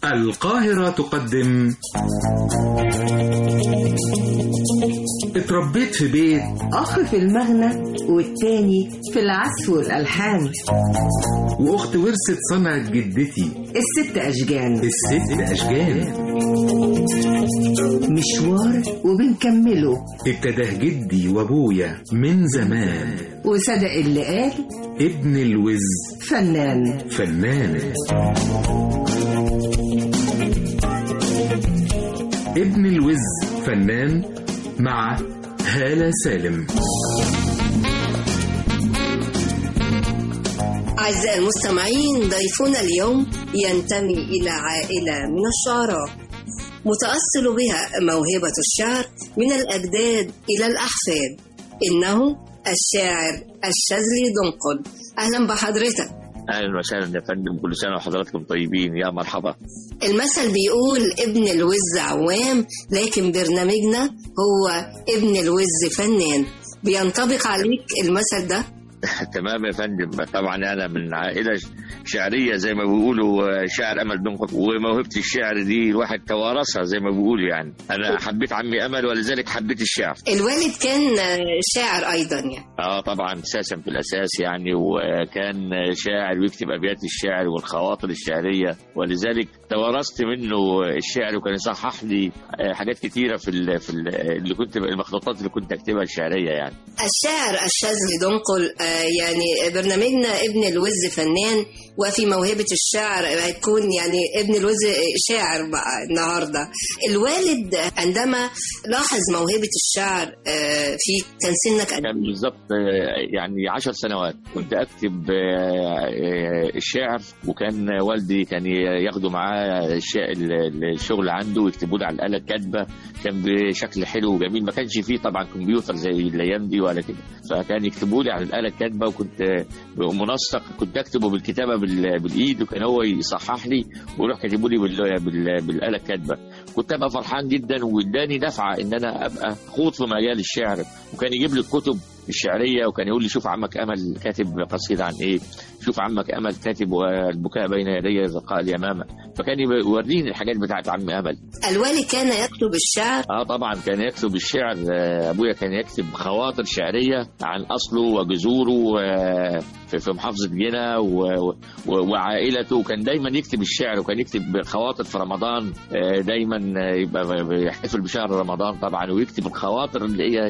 القاهرة تقدم اتربيت في بيت أخ في المغنى والتاني في العزف والألحان وأخت ورثت صنعة جدتي الست أشجان الست أشجان مشوار وبنكمله ابتداه جدي وأبويا من زمان وصدق اللي قال ابن الوز فنان فنان ابن الوز فنان مع هالة سالم أعزائي المستمعين ضيفنا اليوم ينتمي إلى عائلة من الشعراء متأصل بها موهبة الشعر من الأجداد إلى الأحفاد إنه الشاعر الشاذلي دنقل أهلا بحضرتك اهلا وسهلا يا فندم كل سنه وحضراتكم طيبين يا مرحبا المثل بيقول ابن الوز عوام لكن برنامجنا هو ابن الوز فنان بينطبق عليك المثل ده تمام يا فندم طبعا انا من عائله شعريه زي ما بيقولوا شاعر امل دنقل وموهبه الشعر دي الواحد توارثها زي ما بيقولوا يعني انا حبيت عمي امل ولذلك حبيت الشعر الوالد كان شاعر أيضا يعني اه طبعا اساسا في الاساس يعني وكان شاعر ويكتب ابيات الشعر والخواطر الشعريه ولذلك توارثت منه الشعر وكان يصحح لي حاجات كتيره في ال في ال اللي كنت المخطوطات اللي كنت اكتبها الشعريه يعني الشاعر الشاذلي دنقل آه، يعني برنامجنا ابن الوز فنان وفي موهبة الشعر هتكون يعني ابن الوز شاعر بقى النهاردة الوالد عندما لاحظ موهبة الشعر آه، فيك كان سنك قد كان بالظبط آه، يعني عشر سنوات كنت اكتب آه، آه، الشعر وكان والدي كان ياخده معاه الش- ال- الشغل عنده ويكتبوا لي على الاله الكاتبه كان بشكل حلو وجميل ما كانش فيه طبعا كمبيوتر زي الايام دي ولا كده فكان يكتبوا لي على الاله الكاتبه وكنت آه، منسق كنت اكتبه بالكتابه بال- بالايد وكان هو يصحح لي ويروح كاتبه لي بال- بال- بالاله الكاتبه كنت ابقى فرحان جدا واداني دفعه ان انا ابقى خوض في مجال الشعر وكان يجيب لي الكتب الشعريه وكان يقول لي شوف عمك امل كاتب قصيده عن ايه شوف عمك امل كاتب والبكاء بين يدي زرقاء اليمامه فكان يوريني الحاجات بتاعت عم امل الوالد كان يكتب الشعر اه طبعا كان يكتب الشعر آه، ابويا كان يكتب خواطر شعريه عن اصله وجذوره آه، في في محافظه جنة و- و- وعائلته وكان دايما يكتب الشعر وكان يكتب خواطر في رمضان آه، دايما آه، يبقى بيحتفل بشهر رمضان طبعا ويكتب الخواطر اللي هي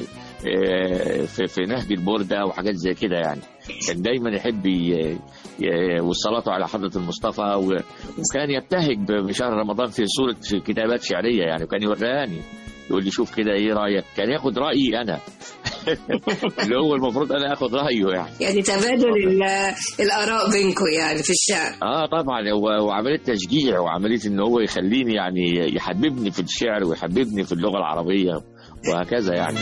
آه، في في نهج البرده وحاجات زي كده يعني كان دايما يحب ي- ي- والصلاه على حضره المصطفى و- وكان يبتهج ب- بشهر رمضان في صوره كتابات شعريه يعني وكان يوريهاني يقول لي شوف كده ايه رايك كان ياخد رايي انا اللي هو المفروض انا اخد رايه يعني يعني تبادل ال- الآراء بينكم يعني في الشعر اه طبعا هو وعمليه تشجيع وعمليه ان هو يخليني يعني يحببني في الشعر ويحببني في اللغه العربيه وهكذا يعني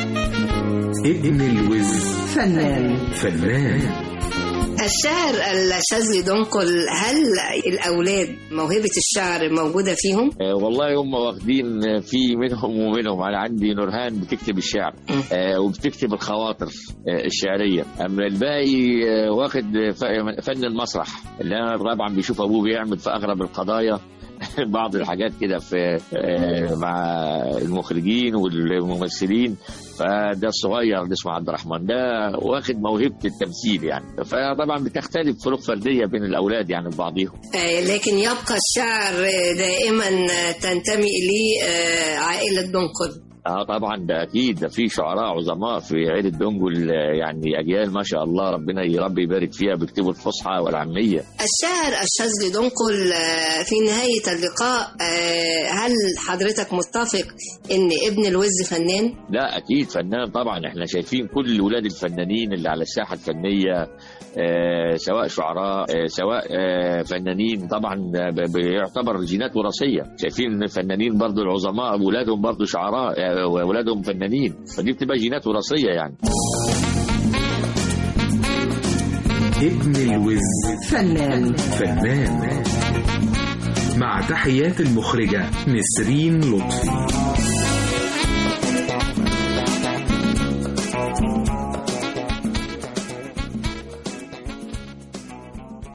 ابن الوز فنان فنان الشاعر الشاذلي دنقل هل الأولاد موهبة الشعر موجودة فيهم؟ آه والله هم واخدين في منهم ومنهم انا عندي نورهان بتكتب الشعر آه وبتكتب الخواطر آه الشعريه اما الباقي آه واخد ف- فن المسرح اللي انا طبعا بيشوف ابوه بيعمل في اغرب القضايا بعض الحاجات كده في آه، مع المخرجين والممثلين فده الصغير اللي اسمه عبد الرحمن ده واخد موهبه التمثيل يعني فطبعا بتختلف فروق فرديه بين الاولاد يعني ببعضهم آه، لكن يبقى الشعر آه، دائما آه، تنتمي إليه آه، عائلة دنقل اه طبعا ده اكيد ده في شعراء عظماء في عيله دنجل آه، يعني اجيال ما شاء الله ربنا يا رب يبارك فيها بيكتبوا الفصحى والعاميه الشاعر الشاذلي دنقل آه، في نهاية اللقاء آه، هل حضرتك متفق إن ابن الوز فنان؟ لا اكيد فنان طبعا احنا شايفين كل ولاد الفنانين اللي على الساحه الفنيه آه سواء شعراء آه سواء آه فنانين طبعا ب- بيعتبر جينات وراثيه شايفين الفنانين برضو العظماء ولادهم برضو شعراء آه ولادهم فنانين فدي بتبقى جينات وراثيه يعني ابن الوز فنان فنان مع تحيات المخرجة نسرين لطفي